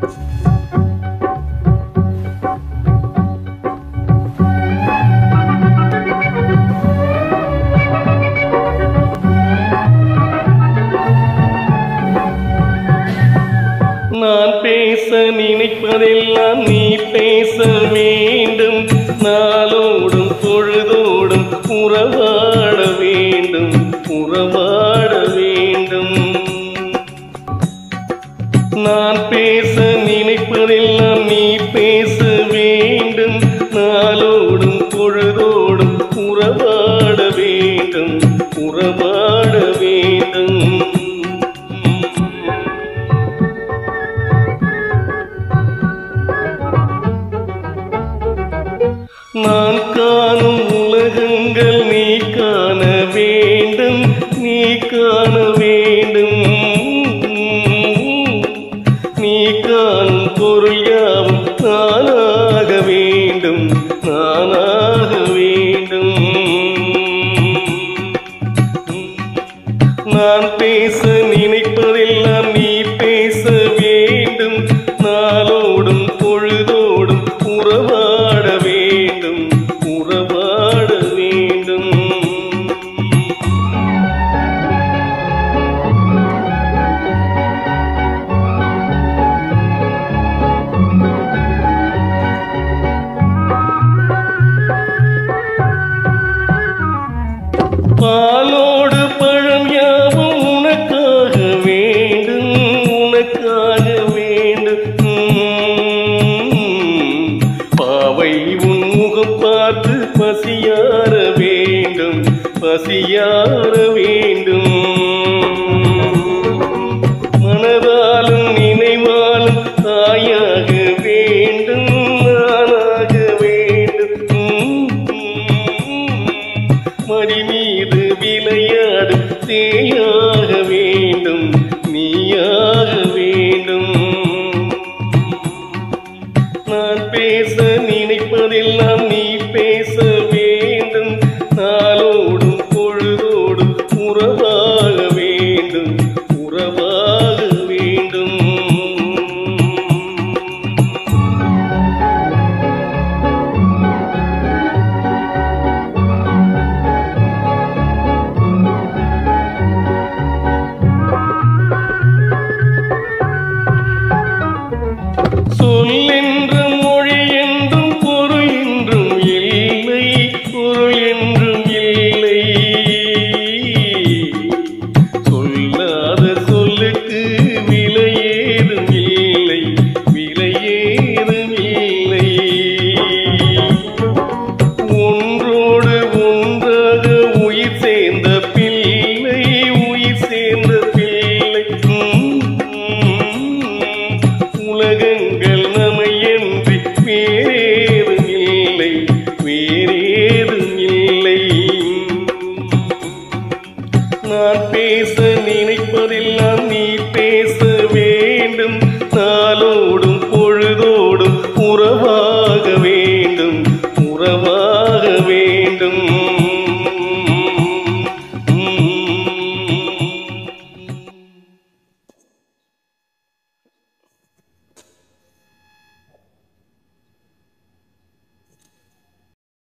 நான் பேச நினைப்பதெல்லாம் நீ பேச வேண்டும் நாளோடும் பொழுதோடும் உறவாட வேண்டும் உறவாட வேண்டும் நான் பேச நினைப்பதெல்லாம் நீ பேச வேண்டும் நாளோடும் பொழுதோடும் உறவாட வேண்டும் உறவாட வேண்டும் நான் காணும் உலகங்கள் நீ காண வேண்டும் நீ காண வேண்டும் நீ காணும் பொருள் யாவும் நானாக வேண்டும் நானாக வேண்டும் நான் பேச நினைப்பதெல்லாம் நீ பேச வேண்டும் நாளோடும் பொழுதோடும் உறவாட வேண்டும் உறவாட வேண்டும் பாலோடு பழம் யாவும் உனக்காக வேண்டும் உனக்காக வேண்டும் உம். பாவை உன் முகம் பார்த்து பசியார வேண்டும் பசியார வேண்டும் மனதாலும் நினைவாலும் தாயாக வேண்டும் நானாக வேண்டும் மடி மீது விளையாடும் தேயாக வேண்டும் நீயாக வேண்டும் நான் பேச நினைப்பதெல்லாம் நீ பேச வேண்டும் நாளோடும் பொழுதோடும் உறவாக வேண்டும் உறவாக வேண்டும் சொல்லென்ற மொழி என்றும் பொருள் என்றும் இல்லை பொருள் என்றும் இல்லை சொல்லாத சொல்லுக்கு விலை ஏதும் இல்லை விலை ஏதும் இல்லை ஒன்றோடு ஒன்றாக உயிர் சேர்ந்த பிள்ளை உயிர் சேர்ந்த பிள்ளை உம். உலகங்கள் நமையன்றி வேறேதும் இல்லை வேறேதும் இல்லை நான் பேச நினைப்பதெல்லாம் நீ பேச வேண்டும் நாளோடும் பொழுதோடும் உறவா